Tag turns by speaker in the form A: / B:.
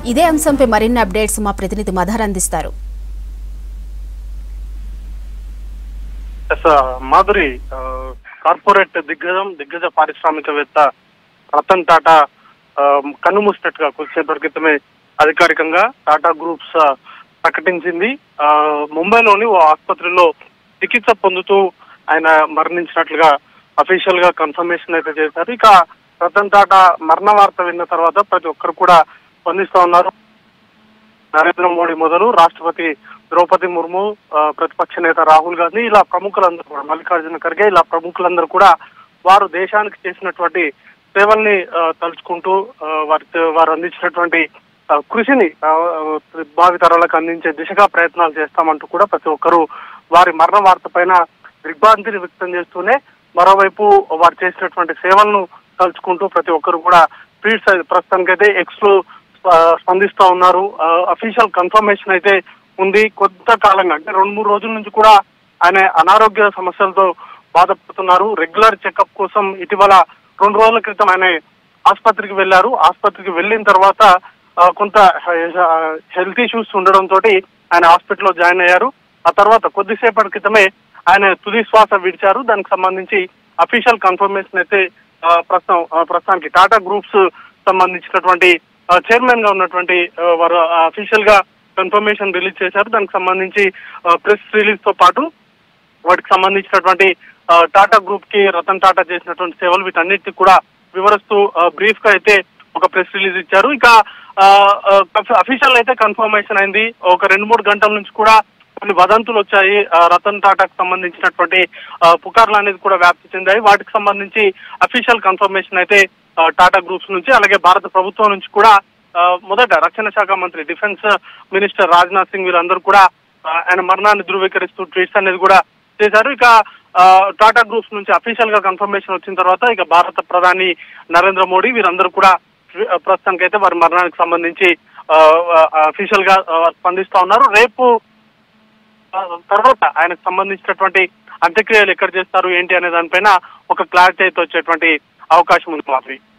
A: ఇదే అంశంపై మరిన్ని అప్డేట్స్ మా ప్రతినిధి మధర్ అందిస్తారు
B: ఎస్ మాధురి ఆ, కార్పొరేట్ దిగ్గజం దిగ్గజ పారిశ్రామికవేత్త రతన్ టాటా ఆ, కన్నుమూసినట్టుగా కొద్దిసేపటి క్రితమే అధికారికంగా టాటా గ్రూప్స్ ఆ, ప్రకటించింది ఆ, ముంబైలోని ఓ ఆసుపత్రిలో చికిత్స పొందుతూ ఆయన మరణించినట్లుగా అఫీషియల్ గా కన్ఫర్మేషన్ అయితే చేశారు ఇక రతన్ టాటా మరణ వార్త విన్న తర్వాత ప్రతి ఒక్కరు కూడా స్పందిస్తా ఉన్నారు నరేంద్ర మోడీ మొదలు రాష్ట్రపతి ద్రౌపది ముర్ము ఆ, ప్రతిపక్ష నేత రాహుల్ గాంధీ ఇలా ప్రముఖులందరూ కూడా మల్లికార్జున ఖర్గే ఇలా ప్రముఖులందరూ కూడా వారు దేశానికి చేసినటువంటి సేవల్ని ఆ, తలుచుకుంటూ ఆ, వారి వారు అందించినటువంటి ఆ, కృషిని ఆ, భావితరాలకు అందించే దిశగా ప్రయత్నాలు చేస్తామంటూ కూడా ప్రతి ఒక్కరూ వారి మరణ వార్త పైన దిగ్భ్రాంతిని వ్యక్తం చేస్తూనే మరోవైపు వారు చేసినటువంటి సేవలను తలుచుకుంటూ ప్రతి ఒక్కరు కూడా ట్వీట్స్ ప్రస్తుతానికైతే ఎక్స్ లో స్ప- స్పందిస్తా ఉన్నారు అఫీషియల్ కన్ఫర్మేషన్ అయితే ఉంది కొంత కాలంగా అంటే రెండు మూడు రోజుల నుంచి కూడా ఆయన అనారోగ్య సమస్యలతో బాధపడుతున్నారు రెగ్యులర్ చెకప్ కోసం ఇటీవల రెండు రోజుల క్రితం ఆయన ఆసుపత్రికి వెళ్లారు ఆసుపత్రికి వెళ్ళిన తర్వాత ఆ, కొంత హెల్త్ ఇష్యూస్ ఉండడంతో ఆయన హాస్పిటల్లో జాయిన్ అయ్యారు ఆ తర్వాత కొద్దిసేపటి క్రితమే ఆయన తుది శ్వాస విడిచారు దానికి సంబంధించి అఫీషియల్ కన్ఫర్మేషన్ అయితే ఆ, ప్రస్తుతం ఆ, ప్రస్తుతానికి టాటా గ్రూప్స్ సంబంధించినటువంటి చైర్మన్ గా ఉన్నటువంటి ఆ, వారు అఫీషియల్ గా కన్ఫర్మేషన్ రిలీజ్ చేశారు దానికి సంబంధించి ప్రెస్ రిలీజ్ తో పాటు వాటికి సంబంధించినటువంటి ఆ, టాటా గ్రూప్ కి రతన్ టాటా చేసినటువంటి సేవలు వీటన్నిటిని కూడా వివరిస్తూ బ్రీఫ్ గా అయితే ఒక ప్రెస్ రిలీజ్ ఇచ్చారు ఇక అఫీషియల్ అయితే కన్ఫర్మేషన్ అయింది ఒక రెండు మూడు గంటల నుంచి కూడా కొన్ని వదంతులు వచ్చాయి ఆ, రతన్ టాటాకు సంబంధించినటువంటి ఆ, పుకార్లు అనేది కూడా వ్యాప్తి చెందాయి వాటికి సంబంధించి అఫీషియల్ కన్ఫర్మేషన్ అయితే ఆ, టాటా గ్రూప్స్ నుంచి అలాగే భారత ప్రభుత్వం నుంచి కూడా ఆ, మొదట రక్షణ శాఖ మంత్రి డిఫెన్స్ మినిస్టర్ రాజ్నాథ్ సింగ్ వీళ్ళందరూ కూడా ఆ, ఆయన మరణాన్ని ధృవీకరిస్తూ ట్వీట్స్ అనేది కూడా చేశారు ఇక ఆ, టాటా గ్రూప్స్ నుంచి అఫీషియల్ గా కన్ఫర్మేషన్ వచ్చిన తర్వాత ఇక భారత ప్రధాని నరేంద్ర మోడీ వీరందరూ కూడా ఆ, ప్రస్తుతానికైతే వారి మరణానికి సంబంధించి అఫీషియల్ గా ఆ, స్పందిస్తా ఉన్నారు రేపు ఆ, తర్వాత ఆయనకు సంబంధించినటువంటి అంత్యక్రియలు ఎక్కడ చేస్తారు ఏంటి అనే దానిపైన ఒక క్లారిటీ అయితే వచ్చేటువంటి అవకాశం ఉంది మాధవి